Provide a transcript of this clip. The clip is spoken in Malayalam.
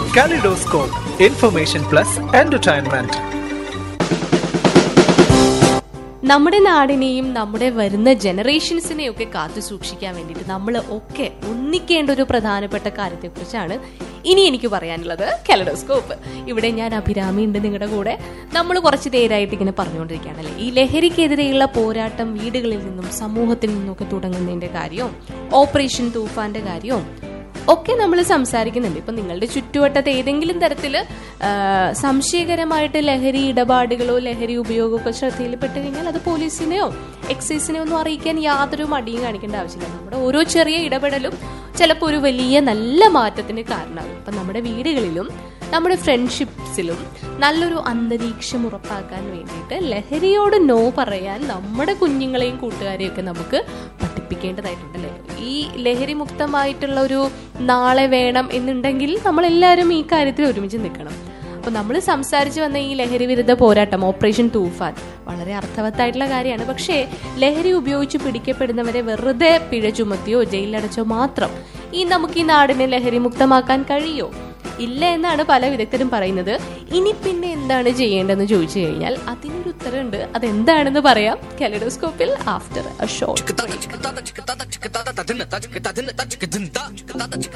Kaleidoscope, information plus entertainment. നമ്മുടെ നാടിനെയും നമ്മുടെ വരുന്ന ജനറേഷൻസിനെയും ഒക്കെ കാത്തു സൂക്ഷിക്കാൻ വേണ്ടിയിട്ട് നമ്മൾ ഒക്കെ ഒന്നിക്കേണ്ട ഒരു പ്രധാനപ്പെട്ട കാര്യത്തെക്കുറിച്ചാണ് ഇനി എനിക്ക് പറയാനുള്ളത് കലഡോസ്കോപ്പ് ഇവിടെ ഞാൻ അഭിരാമി ഉണ്ട് നിങ്ങളുടെ കൂടെ നമ്മൾ കുറച്ച് നേരമായിട്ട് ഇങ്ങനെ പറഞ്ഞുകൊണ്ടിരിക്കുകയാണല്ലേ ഈ ലഹരിക്കെതിരെയുള്ള പോരാട്ടം വീടുകളിൽ നിന്നും സമൂഹത്തിൽ നിന്നൊക്കെ തുടങ്ങുന്നതിന്റെ കാര്യവും ഓപ്പറേഷൻ തൂഫാന്റെ കാര്യവും ഒക്കെ നമ്മൾ സംസാരിക്കുന്നുണ്ട് ഇപ്പൊ നിങ്ങളുടെ ചുറ്റുവട്ടത്ത് ഏതെങ്കിലും തരത്തില് ആ, സംശയകരമായിട്ട് ലഹരി ഇടപാടുകളോ ലഹരി ഉപയോഗമൊക്കെ ശ്രദ്ധയിൽപ്പെട്ട് കഴിഞ്ഞാൽ അത് പോലീസിനെയോ എക്സൈസിനെയോ ഒന്നും അറിയിക്കാൻ യാതൊരു മടിയും കാണിക്കേണ്ട ആവശ്യമില്ല നമ്മുടെ ഓരോ ചെറിയ ഇടപെടലും ചിലപ്പോൾ ഒരു വലിയ നല്ല മാറ്റത്തിന് കാരണമാകും ഇപ്പൊ നമ്മുടെ വീടുകളിലും നമ്മുടെ ഫ്രണ്ട്ഷിപ്സിലും നല്ലൊരു അന്തരീക്ഷം ഉറപ്പാക്കാൻ വേണ്ടിയിട്ട് ലഹരിയോട് നോ പറയാൻ നമ്മുടെ കുഞ്ഞുങ്ങളെയും കൂട്ടുകാരെയും ഒക്കെ നമുക്ക് പഠിപ്പിക്കേണ്ടതായിട്ടുണ്ടല്ലേ ഈ ലഹരി മുക്തമായിട്ടുള്ള ഒരു നാളെ വേണം എന്നുണ്ടെങ്കിൽ നമ്മളെല്ലാവരും ഈ കാര്യത്തിൽ ഒരുമിച്ച് നിൽക്കണം അപ്പൊ നമ്മൾ സംസാരിച്ചു വന്ന ഈ ലഹരി വിരുദ്ധ പോരാട്ടം ഓപ്പറേഷൻ തൂഫാൻ വളരെ അർത്ഥവത്തായിട്ടുള്ള കാര്യമാണ് പക്ഷേ ലഹരി ഉപയോഗിച്ച് പിടിക്കപ്പെടുന്നവരെ വെറുതെ പിഴ ചുമത്തിയോ ജയിലിലടച്ചോ മാത്രം ഈ നമുക്ക് ഈ നാടിനെ ലഹരി മുക്തമാക്കാൻ കഴിയോ ഇല്ല എന്നാണ് പല വിദഗ്ധരും പറയുന്നത് ഇനി പിന്നെ എന്താണ് ചെയ്യേണ്ടതെന്ന് ചോദിച്ചു കഴിഞ്ഞാൽ അതിനൊരു ഉത്തരമുണ്ട് അതെന്താണെന്ന് പറയാം കെലഡോസ്കോപ്പിൽ after a short chiquitata, chiquitata, chiquitata, chiquitata, ta dinna, ta chiquitata, dinna, ta chiquitinta, chiquitata, chiquitata.